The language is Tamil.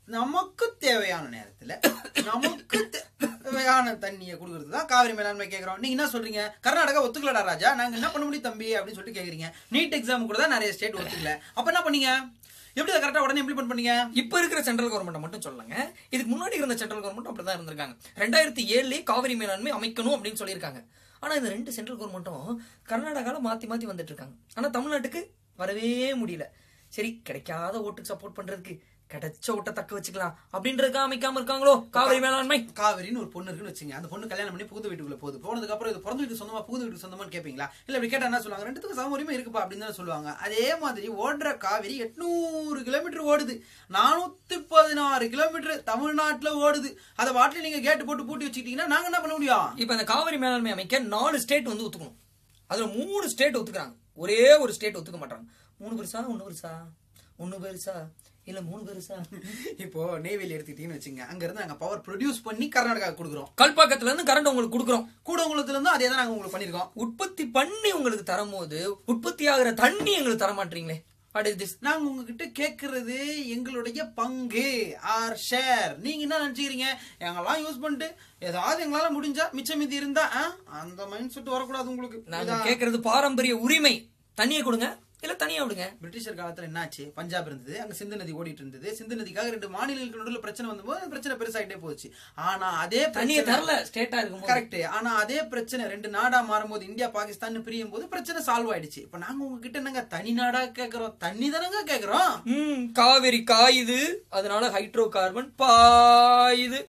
நமக்கு தேவையான நேரத்துல நமக்கு தேவையான தண்ணியை கொடுக்கறது தான் காவிரி மேலாண்மை கேக்குறோம் நீங்க என்ன சொல்றீங்க கர்நாடகா ஒத்துக்கலடா ராஜா நாங்க என்ன பண்ண முடியும் தம்பி அப்படின்னு சொல்லிட்டு கேக்குறீங்க நீட் எக்ஸாம் கூட தான் நிறைய ஸ்டேட் ஒத்துக்கல அப்ப என்ன பண்ணீங்க எப்படி அதை கரெக்டா உடனே இம்ப்ளிமெண்ட் பண்ணீங்க இப்ப இருக்கிற சென்ட்ரல் கவர்மெண்ட் மட்டும் சொல்லலங்க இதுக்கு முன்னாடி இருந்த சென்ட்ரல் கவர்மெண்ட் அப்படிதான் இருந்திருக்காங்க ரெண்டாயிரத்தி ஏழுலயே காவிரி மேலாண்மை அமைக்கணும் அப்படின்னு சொல்லியிருக்காங்க ஆனா இந்த ரெண்டு சென்ட்ரல் கவர்மெண்ட்டும் கர்நாடகால மாத்தி மாத்தி வந்துட்டு இருக்காங்க ஆனா தமிழ்நாட்டுக்கு வரவே முடியல சரி கிடைக்காத ஓட்டுக்கு சப்போர்ட் பண்றதுக்கு கிடைச்ச ஓட்டை தக்க வச்சுக்கலாம் அப்படின்றதுக்கு அமைக்காம இருக்காங்களோ காவிரி மேலாண்மை காவிரின்னு ஒரு பொண்ணு இருக்குன்னு வச்சுங்க அந்த பொண்ணு கல்யாணம் பண்ணி புகுந்த வீட்டுக்குள்ள போகுது போனதுக்கு அப்புறம் இது பிறந்த வீட்டு சொந்தமா புகுந்த வீட்டு சொந்தமான்னு கேப்பீங்களா இல்ல இப்படி கேட்டா என்ன சொல்லுவாங்க ரெண்டுத்துக்கும் சம உரிமை இருக்குப்பா அப்படின்னு தானே சொல்லுவாங்க அதே மாதிரி ஓடுற காவிரி எட்நூறு கிலோமீட்டர் ஓடுது நானூத்தி பதினாறு கிலோமீட்டர் தமிழ்நாட்டுல ஓடுது அதை வாட்டில நீங்க கேட்டு போட்டு பூட்டி வச்சுக்கிட்டீங்கன்னா நாங்க என்ன பண்ண முடியும் இப்ப இந்த காவிரி மேலாண்மை அமைக்க நாலு ஸ்டேட் வந்து ஒத்துக்கணும் அதுல மூணு ஸ்டேட் ஒத்துக்குறாங்க ஒரே ஒரு ஸ்டேட் ஒத்துக்க மாட்டாங்க மூணு பெருசா ஒண்ணு பெருசா ஒண்ணு பெருசா இல்ல மூணு பெருசா இப்போ நெய்வேலி எடுத்துக்கிட்டீங்கன்னு வச்சுங்க அங்க இருந்து நாங்க பவர் ப்ரொடியூஸ் பண்ணி கர்நாடகா கொடுக்குறோம் கல்பாக்கத்துல இருந்து கரண்ட் உங்களுக்கு கொடுக்குறோம் கூடங்குளத்துல இருந்தும் அதே தான் நாங்க உங்களுக்கு பண்ணிருக்கோம் உற்பத்தி பண்ணி உங்களுக்கு தரும்போது உற்பத்தி ஆகுற தண்ணி எங்களுக்கு தர மாட்டீங்களே வாட் இஸ் திஸ் நாங்க உங்ககிட்ட கேக்குறது எங்களுடைய பங்கு ஆர் ஷேர் நீங்க என்ன நினைச்சுக்கிறீங்க எங்கெல்லாம் யூஸ் பண்ணிட்டு ஏதாவது எங்களால முடிஞ்சா மிச்சம் மீதி இருந்தா ஆ, அந்த மைண்ட் செட் வரக்கூடாது உங்களுக்கு நாங்க இதான். கேக்குறது பாரம்பரிய உரிமை தண்ணியை கொடுங்க இல்ல தனியா விடுங்க பிரிட்டிஷர் காலத்துல என்னாச்சு பஞ்சாப் இருந்தது அங்க சிந்து நதி ஓடிட்டு இருந்தது சிந்து நதிக்காக ரெண்டு மாநிலங்களுக்கு நடுவில் பிரச்சனை வந்தபோது அந்த பிரச்சனை பெருசாயிட்டே போச்சு ஆனா அதே தண்ணியை பிரச்சனை தரல ஸ்டேட்டா இருக்கும் கரெக்ட் ஆனா அதே பிரச்சனை ரெண்டு நாடா மாறும்போது இந்தியா பாகிஸ்தான் பிரியும் போது பிரச்சனை சால்வ் ஆயிடுச்சு இப்ப நாங்க உங்ககிட்ட என்னங்க தனி நாடா கேக்குறோம் தண்ணி தானங்க கேக்குறோம் ம் காவிரி காயுது அதனால ஹைட்ரோ கார்பன் பாயுது